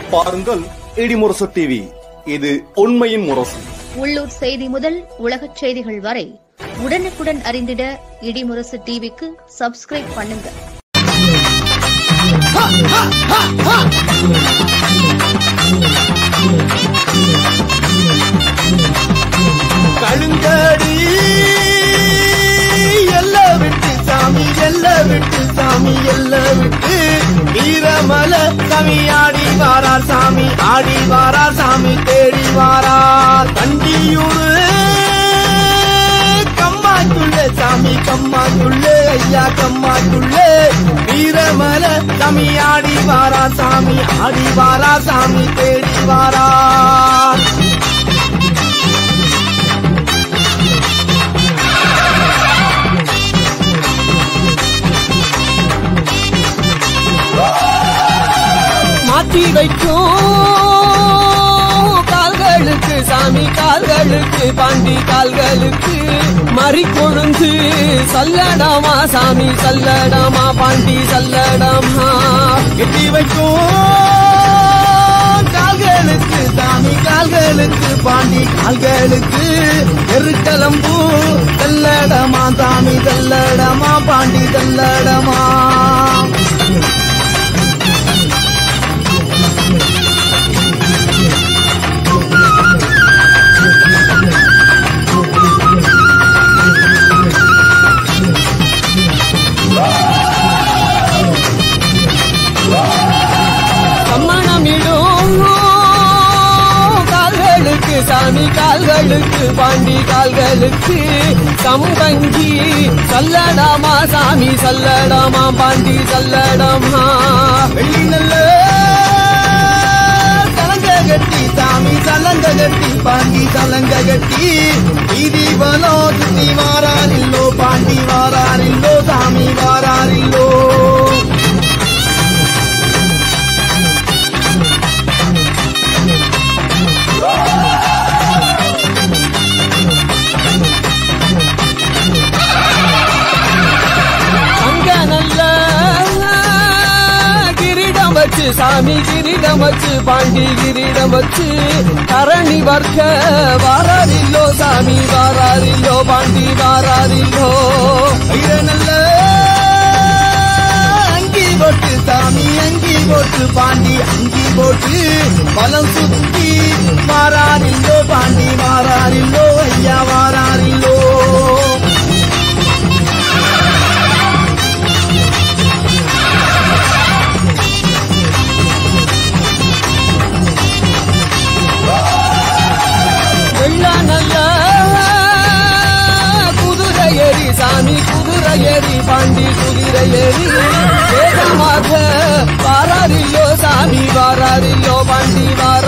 பாருங்கள் இடிமுரசு டிவி இது உண்மையின் முரசு உள்ளூர் செய்தி முதல் உலகச் செய்திகள் வரை உடனுக்குடன் அறிந்திட இடிமுரசு டிவிக்கு சப்ஸ்கிரைப் பண்ணுங்க கழுங்கடி எல்ல விட்டு சாமி எல்ல விட்டு சாமி எல்ல விட்டு வீரமல சாமி ஆடி வாரார் சாமி ஆடி வாரார் சாமி தேடி வாரார் கண்டியூரு கம்மாக்குள்ளே சாமி கம்மாக்குள்ளே ஐயா கம்மாக்குள்ளே வீரமல சாமி ஆடி வாரார் சாமி ஆடி வாரார் சாமி தேடி வாரார் மாற்றி வைக்கும் கால்களுக்கு சாமி கால்களுக்கு பாண்டி கால்களுக்கு மறி கொழுந்து சல்லடமா சாமி சல்லடமா பாண்டி சல்லடமா கெட்டி வைக்கும் கால்களுக்கு சாமி கால்களுக்கு பாண்டி கால்களுக்கு எருக்கலம்பூ தல்லடமா சாமி தல்லடமா பாண்டி தல்லடமா சம்மணமிடும் கால்களுக்கு சாமி கால்களுக்கு பாண்டி கால்களுக்கு சம்பங்கி சல்லடாமா சாமி சல்லடாமா பாண்டி சல்லடாமா வெள்ளி நல்ல சலங்க கட்டி சாமி சலங்க கட்டி பாண்டி சலங்க கட்டி வீதி பலோ சுத்தி வாராரில்லோ பாண்டி வாராரில்லோ சாமி வாராரில்லோ அங்க நல்ல கிரீடம் வச்சு சாமி கிரீடம் வச்சு பாண்டி கிரீடம் வச்சு தரணி வர்க்க வாராரில்லோ சாமி வாராரில்லோ பாண்டி வாராரில்லோ ஐய நல்ல அங்கி போட்டு சாமி அங்கி போட்டு பாண்டி அங்கி போட்டு பலம் சுத்தி வாராரில்லோ பாண்டி வாராரில்லோ ஐயா வாராரில்லோ வெள்ள நல்ல குதிரை ஏறி சாமி குதிரை ஏறி பாண்டி குதிரை ஏறி வேகமாக வாராரில்லோ சாமி வாராரில்லோ பாண்டி வார